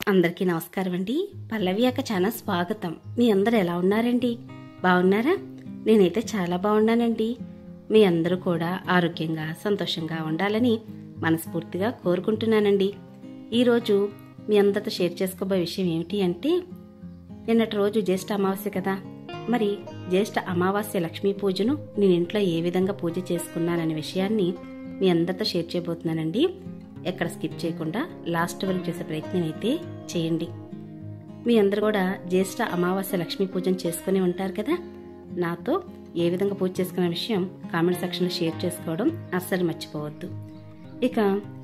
అందరికీ నమస్కారం అండి పల్లవి అక్క చాలా స్వాగతం మీ అందరు ఎలా ఉన్నారండి బాగున్నారా నేనైతే చాలా బాగున్నానండి మీ అందరూ కూడా ఆరోగ్యంగా సంతోషంగా ఉండాలని మనస్ఫూర్తిగా కోరుకుంటున్నానండి ఈరోజు మీ అందరితో షేర్ చేసుకోబోయే విషయం ఏమిటి అంటే నిన్నటి రోజు జ్యేష్ఠ అమావాస్య కదా మరి జ్యేష్ఠ అమావాస్య లక్ష్మీ పూజను నేను ఇంట్లో ఏ విధంగా పూజ చేసుకున్నాననే విషయాన్ని మీ అందరితో షేర్ చేయబోతున్నానండి ఎక్కడ స్కిప్ చేయకుండా లాస్ట్ వరకు చేసే ప్రయత్నం అయితే చేయండి మీ అందరు కూడా జ్యేష్ఠ అమావాస్య లక్ష్మీ పూజను చేసుకుని ఉంటారు కదా నాతో ఏ విధంగా పూజ చేసుకున్న విషయం కామెంట్ సెక్షన్లో షేర్ చేసుకోవడం అస్సలు మర్చిపోవద్దు ఇక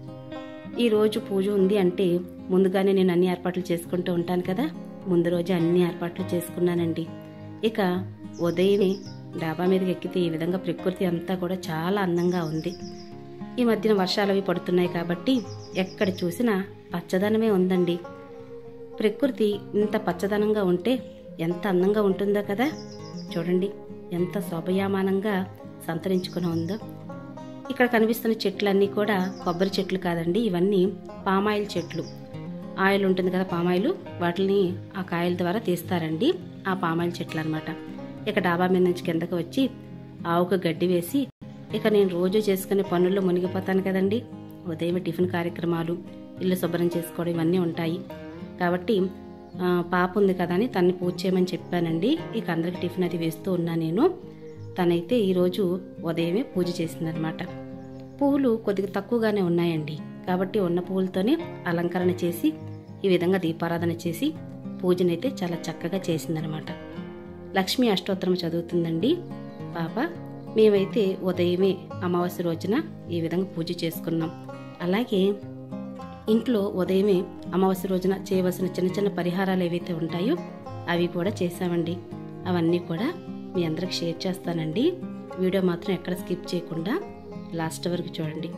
ఈ రోజు పూజ ఉంది అంటే ముందుగానే నేను అన్ని ఏర్పాట్లు చేసుకుంటూ ఉంటాను కదా ముందు రోజు అన్ని ఏర్పాట్లు చేసుకున్నానండి ఇక ఉదయమే డాబా మీదకి ఎక్కితే ఈ విధంగా ప్రకృతి అంతా కూడా చాలా అందంగా ఉంది ఈ మధ్యన వర్షాలు అవి పడుతున్నాయి కాబట్టి ఎక్కడ చూసినా పచ్చదనమే ఉందండి ప్రకృతి ఇంత పచ్చదనంగా ఉంటే ఎంత అందంగా ఉంటుందో కదా చూడండి ఎంత శోభయామానంగా సంతరించుకుని ఉందో ఇక్కడ కనిపిస్తున్న చెట్లన్నీ కూడా కొబ్బరి చెట్లు కాదండి ఇవన్నీ పామాయిల్ చెట్లు ఆయిల్ ఉంటుంది కదా పామాయిల్ వాటిని ఆ కాయల ద్వారా తీస్తారండి ఆ పామాయిల్ చెట్లు అనమాట ఇక డాబా మీద నుంచి కిందకు వచ్చి ఆవుకు గడ్డి వేసి ఇక నేను రోజు చేసుకునే పనుల్లో మునిగిపోతాను కదండి ఉదయం టిఫిన్ కార్యక్రమాలు ఇల్లు శుభ్రం చేసుకోవడం ఇవన్నీ ఉంటాయి కాబట్టి ఆ, పాప ఉంది కదా అని తన్ని పూజ చేయమని చెప్పానండి ఇక అందరికి టిఫిన్ అది వేస్తూ ఉన్నా నేను తనైతే ఈరోజు ఉదయమే పూజ చేసిందనమాట పువ్వులు కొద్దిగా తక్కువగానే ఉన్నాయండి కాబట్టి ఉన్న పువ్వులతోనే అలంకరణ చేసి ఈ విధంగా దీపారాధన చేసి పూజనైతే చాలా చక్కగా చేసిందనమాట లక్ష్మీ అష్టోత్తరం చదువుతుందండి పాప మేమైతే ఉదయమే అమావాస్య రోజున ఈ విధంగా పూజ చేసుకున్నాం అలాగే ఇంట్లో ఉదయమే అమావాస్య రోజున చేయవలసిన చిన్న చిన్న పరిహారాలు ఏవైతే ఉంటాయో అవి కూడా చేశామండి అవన్నీ కూడా మీ అందరికి షేర్ చేస్తానండి వీడియో మాత్రం ఎక్కడ స్కిప్ చేయకుండా లాస్ట్ వరకు చూడండి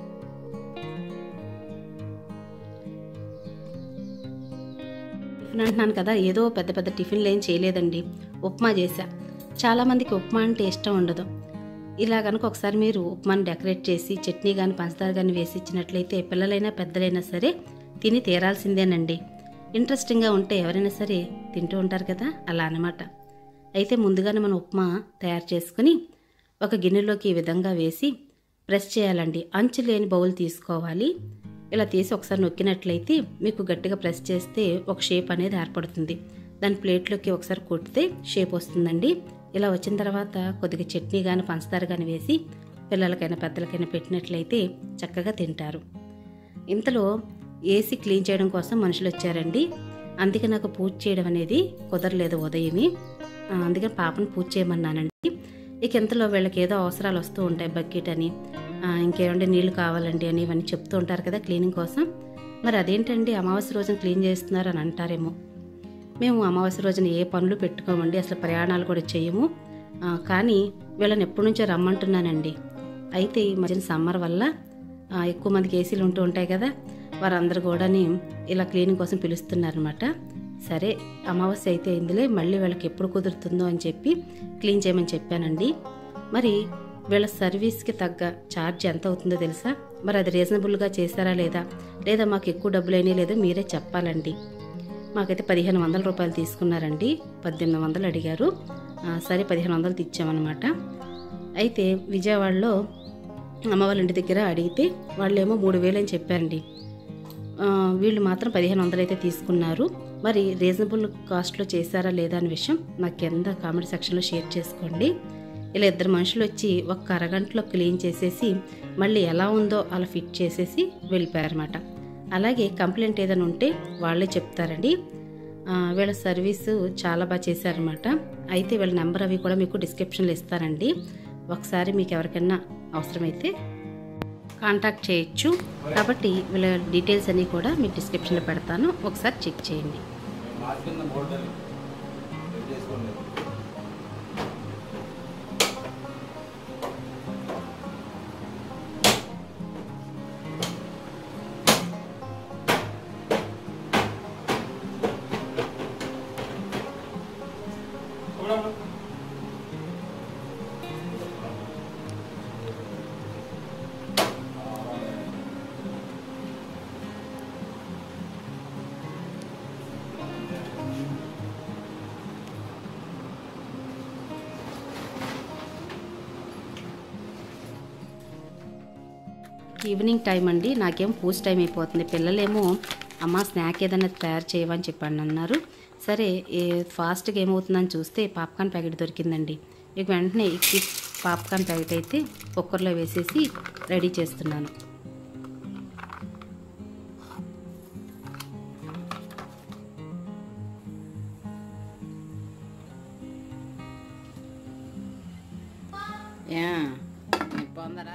టిఫిన్ అంటున్నాను కదా ఏదో పెద్ద పెద్ద టిఫిన్లు ఏం చేయలేదండి ఉప్మా చేశా చాలామందికి ఉప్మా అంటే ఇష్టం ఉండదు ఇలా కనుక ఒకసారి మీరు ఉప్మాని డెకరేట్ చేసి చట్నీ కానీ పంచదార కానీ వేసి ఇచ్చినట్లయితే పిల్లలైనా పెద్దలైనా సరే తిని తీరాల్సిందేనండి ఇంట్రెస్టింగ్గా ఉంటే ఎవరైనా సరే తింటూ ఉంటారు కదా అలా అన్నమాట అయితే ముందుగానే మనం ఉప్మా తయారు చేసుకుని ఒక గిన్నెలోకి ఈ విధంగా వేసి ప్రెస్ చేయాలండి అంచు లేని బౌల్ తీసుకోవాలి ఇలా తీసి ఒకసారి నొక్కినట్లయితే మీకు గట్టిగా ప్రెస్ చేస్తే ఒక షేప్ అనేది ఏర్పడుతుంది దాని ప్లేట్లోకి ఒకసారి కొట్టితే షేప్ వస్తుందండి ఇలా వచ్చిన తర్వాత కొద్దిగా చట్నీ కానీ పంచదార కానీ వేసి పిల్లలకైనా పెద్దలకైనా పెట్టినట్లయితే చక్కగా తింటారు ఇంతలో ఏసీ క్లీన్ చేయడం కోసం మనుషులు వచ్చారండి అందుకే నాకు పూజ చేయడం అనేది కుదరలేదు ఉదయమే ఆ, అందుకని పాపను పూజ చేయమన్నానండి ఇక ఇంతలో వీళ్ళకి ఏదో అవసరాలు వస్తూ ఉంటాయి బకెట్ అని ఆ, ఇంకేమంటే నీళ్లు కావాలండి అని ఇవన్నీ చెప్తూ ఉంటారు కదా క్లీనింగ్ కోసం మరి అదేంటండి అమావాస్య రోజున క్లీన్ చేస్తున్నారు అని అంటారేమో మేము అమావాస్య రోజున ఏ పనులు పెట్టుకోమండి అసలు ప్రయాణాలు కూడా చేయము ఆ, కానీ వీళ్ళని ఎప్పటి నుంచో రమ్మంటున్నానండి అయితే ఈ మధ్యన సమ్మర్ వల్ల ఆ, ఎక్కువ మందికి ఏసీలు ఉంటూ ఉంటాయి కదా వారందరూ కూడా ఇలా క్లీనింగ్ కోసం పిలుస్తున్నారనమాట సరే అమావాస్య అయితే ఇందులో మళ్ళీ వీళ్ళకి ఎప్పుడు కుదురుతుందో అని చెప్పి క్లీన్ చేయమని చెప్పానండి మరి వీళ్ళ సర్వీస్కి తగ్గ ఛార్జ్ ఎంత అవుతుందో తెలుసా మరి అది రీజనబుల్గా చేశారా లేదా లేదా మాకు ఎక్కువ డబ్బులు అయినా లేదో మీరే చెప్పాలండి మాకైతే పదిహేను వందల రూపాయలు తీసుకున్నారండి పద్దెనిమిది వందలు అడిగారు ఆ, సరే పదిహేను వందలు తెచ్చామన్నమాట అయితే విజయవాడలో అమ్మ వాళ్ళ ఇంటి దగ్గర అడిగితే వాళ్ళేమో మూడు వేలు అని చెప్పారండి ఆ, వీళ్ళు మాత్రం పదిహేను వందలు అయితే తీసుకున్నారు మరి రీజనబుల్ కాస్ట్లో చేశారా లేదా అనే విషయం నాకు కింద కామెంట్ సెక్షన్లో షేర్ చేసుకోండి ఇలా ఇద్దరు మనుషులు వచ్చి ఒక్క అరగంటలో క్లీన్ చేసేసి మళ్ళీ ఎలా ఉందో అలా ఫిట్ చేసేసి వెళ్ళిపోయారన్నమాట అలాగే కంప్లైంట్ ఏదైనా ఉంటే వాళ్ళే చెప్తారండి ఆ, వీళ్ళ సర్వీసు చాలా బాగా చేశారనమాట అయితే వీళ్ళ నెంబర్ అవి కూడా మీకు డిస్క్రిప్షన్లో ఇస్తారండి ఒకసారి మీకు ఎవరికైనా అవసరమైతే కాంటాక్ట్ చేయొచ్చు కాబట్టి వీళ్ళ డీటెయిల్స్ అన్నీ కూడా మీకు డిస్క్రిప్షన్లో పెడతాను ఒకసారి చెక్ చేయండి మార్కింద బోర్డర్ చేసుకోండి ఈవినింగ్ టైం అండి నాకేం పూజ టైం అయిపోతుంది పిల్లలేమో అమ్మ స్నాక్ ఏదైనా తయారు చేయమని చెప్పండి అన్నారు సరే ఏ ఫాస్ట్గా ఏమవుతుందని చూస్తే పాప్కార్న్ ప్యాకెట్ దొరికిందండి ఇక వెంటనే ఈ పాప్కార్న్ ప్యాకెట్ అయితే కుక్కర్లో వేసేసి రెడీ చేస్తున్నాను యా బాగుందరా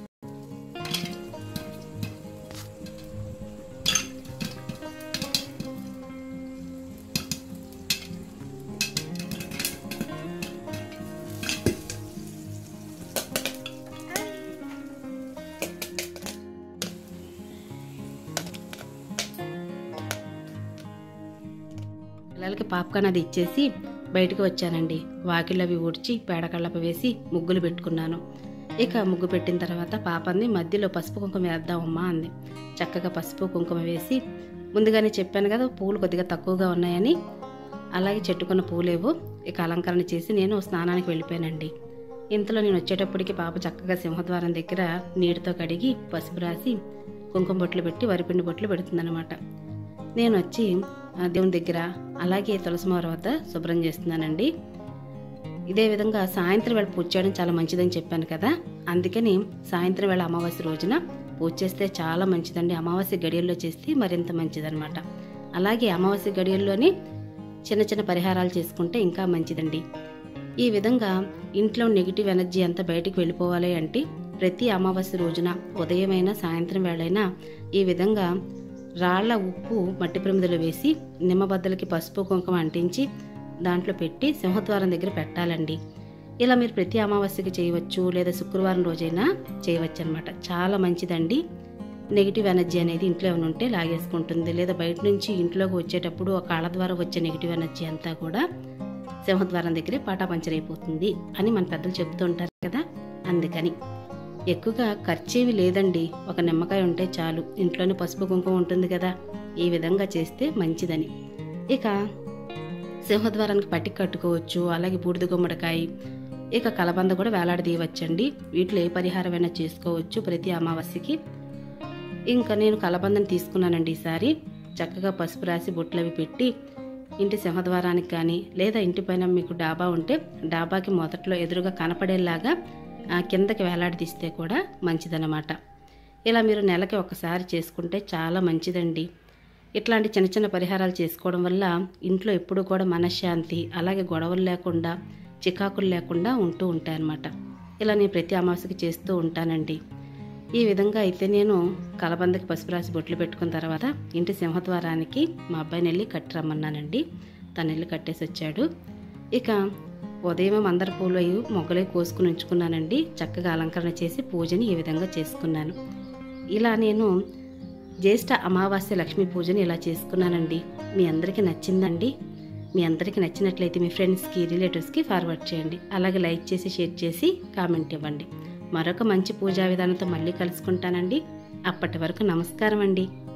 పిల్లలకి పాప్కార్న్ అది ఇచ్చేసి బయటకు వచ్చానండి వాకిళ్ళు అవి ఊడ్చి పేడకళ్ళప వేసి ముగ్గులు పెట్టుకున్నాను ఇక ముగ్గు పెట్టిన తర్వాత పాపంది మధ్యలో పసుపు కుంకుమ వేద్దామమ్మా అంది చక్కగా పసుపు కుంకుమ వేసి ముందుగానే చెప్పాను కదా పూలు కొద్దిగా తక్కువగా ఉన్నాయని అలాగే చెట్టుకున్న పూలేవు ఇక అలంకరణ చేసి నేను స్నానానికి వెళ్ళిపోయానండి ఇంతలో నేను వచ్చేటప్పటికి పాప చక్కగా సింహద్వారం దగ్గర నీటితో కడిగి పసుపు రాసి కుంకుమ బొట్లు పెట్టి వరిపిండి బొట్లు పెడుతుందన్నమాట నేను వచ్చి ఆ, దేవుని దగ్గర అలాగే తులసిమార వద్ద శుభ్రం చేస్తున్నానండి ఇదే విధంగా సాయంత్రం వేళ పూజ చేయడం చాలా మంచిదని చెప్పాను కదా అందుకని సాయంత్రం వేళ అమావాస్య రోజున పూజ చేస్తే చాలా మంచిదండి అమావాస్య గడియల్లో చేస్తే మరింత మంచిదన్నమాట అలాగే అమావాస్య గడియల్లోని చిన్న చిన్న పరిహారాలు చేసుకుంటే ఇంకా మంచిదండి ఈ విధంగా ఇంట్లో నెగిటివ్ ఎనర్జీ అంతా బయటికి వెళ్ళిపోవాలి అంటే ప్రతి అమావాస్య రోజున ఉదయమైనా సాయంత్రం వేళైనా ఈ విధంగా రాళ్ల ఉప్పు మట్టి ప్రమిదలో వేసి నిమ్మబద్దలకి పసుపు కుంకుమ అంటించి దాంట్లో పెట్టి సింహద్వారం దగ్గర పెట్టాలండి ఇలా మీరు ప్రతి అమావాస్యకి చేయవచ్చు లేదా శుక్రవారం రోజైనా చేయవచ్చు అనమాట చాలా మంచిదండి నెగిటివ్ ఎనర్జీ అనేది ఇంట్లో ఏమైనా ఉంటే లాగేసుకుంటుంది లేదా బయట నుంచి ఇంట్లోకి వచ్చేటప్పుడు ఆ కాళ్ళ ద్వారా వచ్చే నెగిటివ్ ఎనర్జీ అంతా కూడా సింహద్వారం దగ్గరే పాటాపంచర్ అయిపోతుంది అని మన పెద్దలు చెప్తూ ఉంటారు కదా అందుకని ఎక్కువగా ఖర్చేవి లేదండి ఒక నిమ్మకాయ ఉంటే చాలు ఇంట్లోనే పసుపు కుంకుమ ఉంటుంది కదా ఈ విధంగా చేస్తే మంచిదని ఇక సింహద్వారానికి పట్టి కట్టుకోవచ్చు అలాగే బూడిద గుమ్మడికాయ ఇక కలబంద కూడా వేలాడదీయవచ్చండి వీటిలో ఏ పరిహారమైనా చేసుకోవచ్చు ప్రతి అమావాస్యకి ఇంకా నేను కలబందని తీసుకున్నానండి ఈసారి చక్కగా పసుపు రాసి బొట్లవి పెట్టి ఇంటి సింహద్వారానికి కానీ లేదా ఇంటి పైన మీకు డాబా ఉంటే డాబాకి మొదట్లో ఎదురుగా కనపడేలాగా ఆ, కిందకి వేలాడదీస్తే కూడా మంచిదన్నమాట ఇలా మీరు నెలకి ఒకసారి చేసుకుంటే చాలా మంచిదండి ఇట్లాంటి చిన్న చిన్న పరిహారాలు చేసుకోవడం వల్ల ఇంట్లో ఎప్పుడూ కూడా మనశ్శాంతి అలాగే గొడవలు లేకుండా చికాకులు లేకుండా ఉంటూ ఉంటాయన్నమాట ఇలా నేను ప్రతి అమావాస్యకి చేస్తూ ఉంటానండి ఈ విధంగా అయితే నేను కలబందకి పసుపు రాసి బొట్లు పెట్టుకున్న తర్వాత ఇంటి సింహద్వారానికి మా అబ్బాయిని వెళ్ళి కట్టి రమ్మన్నానండి తను వెళ్ళి కట్టేసి వచ్చాడు ఇక ఉదయం మందర పూలు అవి మొగ్గలే కోసుకుని ఉంచుకున్నానండి చక్కగా అలంకరణ చేసి పూజని ఈ విధంగా చేసుకున్నాను ఇలా నేను జ్యేష్ఠ అమావాస్య లక్ష్మీ పూజని ఇలా చేసుకున్నానండి మీ అందరికీ నచ్చిందండి మీ అందరికీ నచ్చినట్లయితే మీ ఫ్రెండ్స్కి రిలేటివ్స్కి ఫార్వర్డ్ చేయండి అలాగే లైక్ చేసి షేర్ చేసి కామెంట్ ఇవ్వండి మరొక మంచి పూజా విధానంతో మళ్ళీ కలుసుకుంటానండి అప్పటి వరకు నమస్కారం అండి